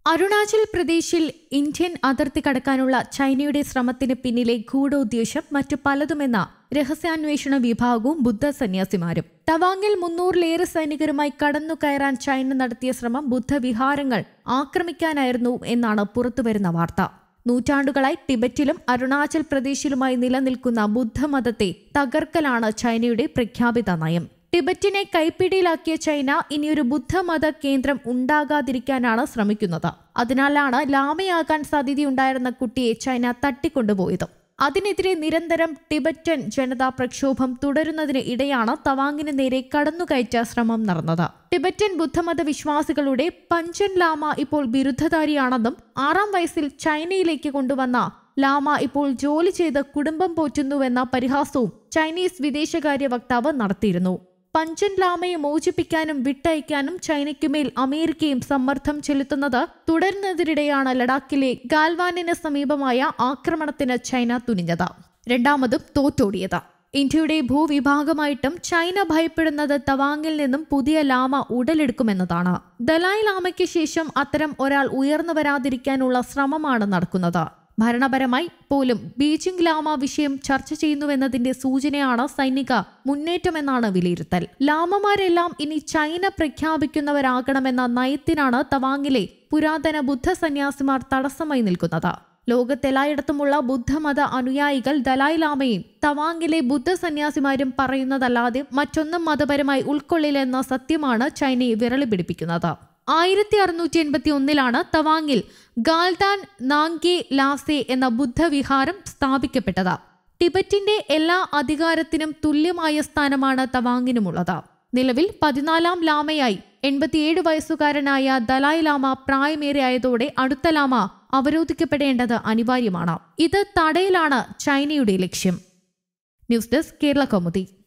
അരുണാചൽ പ്രദേശിൽ ഇന്ത്യൻ അതിർത്തി കടക്കാനുള്ള ചൈനയുടെ ശ്രമത്തിന് പിന്നിലെ ഗൂഢോദ്ദേശം മറ്റു പലതുമെന്ന രഹസ്യാന്വേഷണ വിഭാഗവും ബുദ്ധ സന്യാസിമാരും തവാങ്ങിൽ മുന്നൂറിലേറെ സൈനികരുമായി കടന്നു കയറാൻ ചൈന നടത്തിയ ശ്രമം ബുദ്ധവിഹാരങ്ങൾ ആക്രമിക്കാനായിരുന്നു എന്നാണ് പുറത്തുവരുന്ന വാർത്ത നൂറ്റാണ്ടുകളായി ടിബറ്റിലും അരുണാചൽ പ്രദേശിലുമായി നിലനിൽക്കുന്ന ബുദ്ധമതത്തെ തകർക്കലാണ് ചൈനയുടെ പ്രഖ്യാപിത നയം ടിബറ്റിനെ കൈപ്പിടിയിലാക്കിയ ചൈന ഇനിയൊരു ബുദ്ധമത കേന്ദ്രം ഉണ്ടാകാതിരിക്കാനാണ് ശ്രമിക്കുന്നത് അതിനാലാണ് ലാമയാകാൻ സാധ്യതയുണ്ടായിരുന്ന കുട്ടിയെ ചൈന തട്ടിക്കൊണ്ടുപോയത് അതിനെതിരെ നിരന്തരം ടിബറ്റൻ ജനതാ പ്രക്ഷോഭം തുടരുന്നതിന് ഇടെയാണ് തവാങ്ങിന് നേരെ കടന്നുകയറ്റ ശ്രമം നടന്നത് ടിബറ്റൻ ബുദ്ധമത വിശ്വാസികളുടെ പഞ്ചൻ ലാമ ഇപ്പോൾ ബിരുദധാരിയാണെന്നും ആറാം വയസ്സിൽ ചൈനയിലേക്ക് കൊണ്ടുവന്ന ലാമ ഇപ്പോൾ ജോലി ചെയ്ത് കുടുംബം പോറ്റുന്നുവെന്ന പരിഹാസവും ചൈനീസ് വിദേശകാര്യ വക്താവ് നടത്തിയിരുന്നു പഞ്ചൻ ലാമയെ മോചിപ്പിക്കാനും വിട്ടയക്കാനും ചൈനയ്ക്കുമേൽ അമേരിക്കയും സമ്മർദ്ദം ചെലുത്തുന്നത് തുടരുന്നതിനിടെയാണ് ലഡാക്കിലെ ഗാൽവാനിന് സമീപമായ ആക്രമണത്തിന് ചൈന തുനിഞ്ഞത് രണ്ടാമതും തോറ്റോടിയത് ഇന്ത്യയുടെ ഭൂവിഭാഗമായിട്ടും ചൈന ഭയപ്പെടുന്നത് തവാങ്ങിൽ നിന്നും പുതിയ ലാമ ഉടലെടുക്കുമെന്നതാണ് ദലായ് ലാമയ്ക്ക് ശേഷം അത്തരം ഒരാൾ ഉയർന്നു വരാതിരിക്കാനുള്ള ശ്രമമാണ് നടക്കുന്നത് ഭരണപരമായി പോലും ബീജിംഗ് ലാമ വിഷയം ചർച്ച ചെയ്യുന്നുവെന്നതിന്റെ സൂചനയാണ് സൈനിക മുന്നേറ്റമെന്നാണ് വിലയിരുത്തൽ ലാമമാരെല്ലാം ഇനി ചൈന പ്രഖ്യാപിക്കുന്നവരാകണമെന്ന നയത്തിനാണ് തവാങ്ങിലെ പുരാതന ബുദ്ധ സന്യാസിമാർ തടസ്സമായി നിൽക്കുന്നത് ലോകത്തെല്ലായിടത്തുമുള്ള ബുദ്ധമത അനുയായികൾ ദലായ് ലാമയും തവാങ്ങിലെ ബുദ്ധ സന്യാസിമാരും പറയുന്നതല്ലാതെ മറ്റൊന്നും മതപരമായി ഉൾക്കൊള്ളില്ലെന്ന സത്യമാണ് ചൈനയെ വിരളി പിടിപ്പിക്കുന്നത് ആയിരത്തി അറുന്നൂറ്റി എൺപത്തി ഒന്നിലാണ് തവാങ്ങിൽ ഗാൽദാൻ നാങ്കെ ലാസെ എന്ന ബുദ്ധവിഹാരം സ്ഥാപിക്കപ്പെട്ടത് ടിബറ്റിന്റെ എല്ലാ അധികാരത്തിനും തുല്യമായ സ്ഥാനമാണ് തവാങ്ങിനുമുള്ളത് നിലവിൽ പതിനാലാം ലാമയായി എൺപത്തിയേഴ് വയസ്സുകാരനായ ദലായ് ലാമ പ്രായമേറിയായതോടെ അടുത്ത ലാമ അവരോധിക്കപ്പെടേണ്ടത് അനിവാര്യമാണ് ഇത് തടയലാണ് ചൈനയുടെ ലക്ഷ്യം ന്യൂസ് ഡെസ്ക് കേരള കൗമുദി